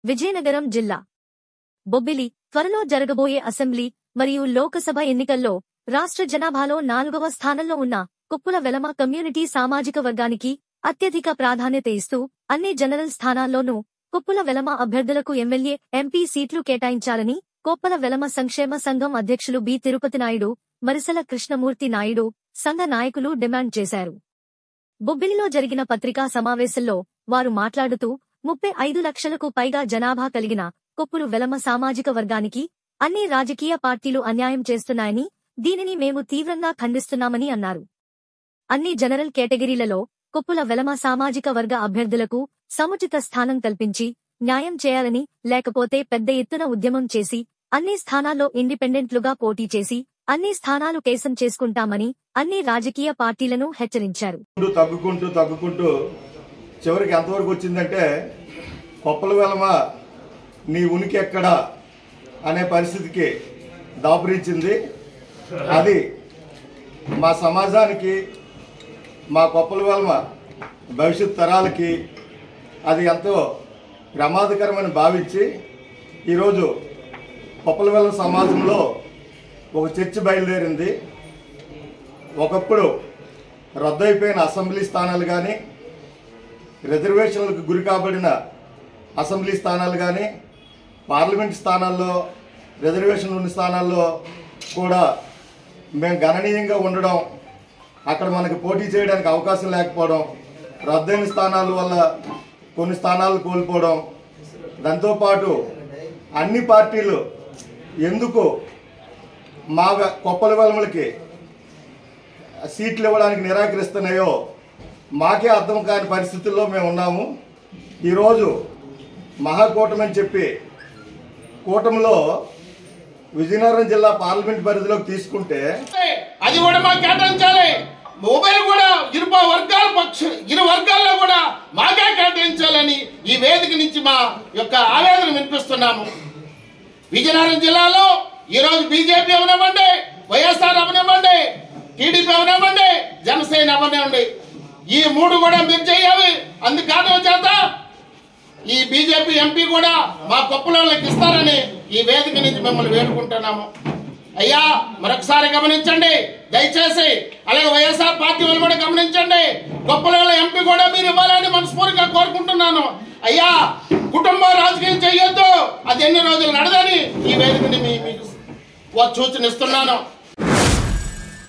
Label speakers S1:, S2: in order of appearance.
S1: విజయనగరం జిల్లా బొబ్బిలి త్వరలో జరగబోయే అసెంబ్లీ మరియు లోకసభ ఎన్నికల్లో రాష్ట్ర జనాభాలో నాలుగవ స్థానంలో ఉన్న కుప్పుల వెలమ కమ్యూనిటీ సామాజిక వర్గానికి అత్యధిక ప్రాధాన్యత ఇస్తూ అన్ని జనరల్ స్థానాల్లోనూ కుప్పుల వెలమ అభ్యర్థులకు ఎమ్మెల్యే ఎంపీ సీట్లు కేటాయించాలని కోప్పల వెలమ సంక్షేమ సంఘం అధ్యక్షులు బి తిరుపతి నాయుడు మరిసల కృష్ణమూర్తి నాయుడు సంఘ నాయకులు డిమాండ్ చేశారు బొబ్బిలిలో జరిగిన పత్రికా సమావేశంలో వారు మాట్లాడుతూ ముప్పై ఐదు లక్షలకు పైగా జనాభా కలిగిన కొప్పులు వెలమ సామాజిక వర్గానికి అన్ని రాజకీయ పార్టీలు అన్యాయం చేస్తున్నాయని దీనిని మేము తీవ్రంగా ఖండిస్తున్నామని అన్నారు అన్ని జనరల్ కేటగిరీలలో కొప్పుల వెలమ సామాజిక వర్గ అభ్యర్థులకు సముచిత స్థానం కల్పించి న్యాయం చేయాలని లేకపోతే పెద్ద ఎత్తున ఉద్యమం చేసి అన్ని స్థానాల్లో ఇండిపెండెంట్లుగా పోటీ చేసి అన్ని స్థానాలు కేసం చేసుకుంటామని అన్ని రాజకీయ పార్టీలను హెచ్చరించారు
S2: తగ్గుకుంటూ తగ్గుకుంటూ తగ్గుకుంటూ చివరికి ఎంతవరకు వచ్చిందంటే కొప్పల వెలమ నీ ఉనికి ఎక్కడా అనే పరిస్థితికి దాపురించింది అది మా సమాజానికి మా కొప్పల వెలమ భవిష్యత్ తరాలకి అది ఎంతో ప్రమాదకరమని భావించి ఈరోజు కొప్పల వెలమ సమాజంలో ఒక చర్చ బయలుదేరింది ఒకప్పుడు రద్దయిపోయిన అసెంబ్లీ స్థానాలు కానీ రిజర్వేషన్లకు గురి కాబడిన అసెంబ్లీ స్థానాలు కానీ పార్లమెంట్ స్థానాల్లో రిజర్వేషన్ ఉన్న స్థానాల్లో కూడా మేము గణనీయంగా ఉండడం అక్కడ మనకి పోటీ చేయడానికి అవకాశం లేకపోవడం రద్దయిన స్థానాల వల్ల కొన్ని స్థానాలు కోల్పోవడం దాంతోపాటు అన్ని పార్టీలు ఎందుకు మా కొప్పల వెలములకి సీట్లు ఇవ్వడానికి నిరాకరిస్తున్నాయో మాకే అర్థం కాని పరిస్థితుల్లో మేము ఉన్నాము ఈరోజు మహాకూటమి అని చెప్పి కూటమిలో విజయనగరం జిల్లా పార్లమెంట్ పరిధిలోకి తీసుకుంటే
S3: అది కూడా మాకు కేటాయించాలి మొబైల్ కూడా ఇరు వర్గాల పక్ష ఇరు వర్గాల్లో కూడా మాకే కేటాయించాలని ఈ వేదిక నుంచి మా యొక్క ఆవేదన వినిపిస్తున్నాము విజయనగరం జిల్లాలో ఈరోజు బీజేపీ అవనివ్వండి వైఎస్ఆర్ అవనివ్వండి టీడీపీ అవనివ్వండి జనసేన అవనివ్వండి ఈ మూడు కూడా మీరు చేయాలి అందుకారణం చేత ఈ బీజేపీ ఎంపీ కూడా మా కొప్పలోళ్ళకి ఇస్తారని ఈ వేదిక నుంచి మిమ్మల్ని వేడుకుంటున్నాము అయ్యా మరొకసారి గమనించండి దయచేసి అలాగే వైఎస్ఆర్ పార్టీ వాళ్ళు కూడా గమనించండి గొప్పల ఎంపీ కూడా మీరు ఇవ్వాలని మనస్ఫూర్తిగా కోరుకుంటున్నాను అయ్యా కుటుంబ రాజకీయం చేయొద్దు అది ఎన్ని రోజులు నడదని ఈ వేదికని మీ- మీకు సూచన ఇస్తున్నాను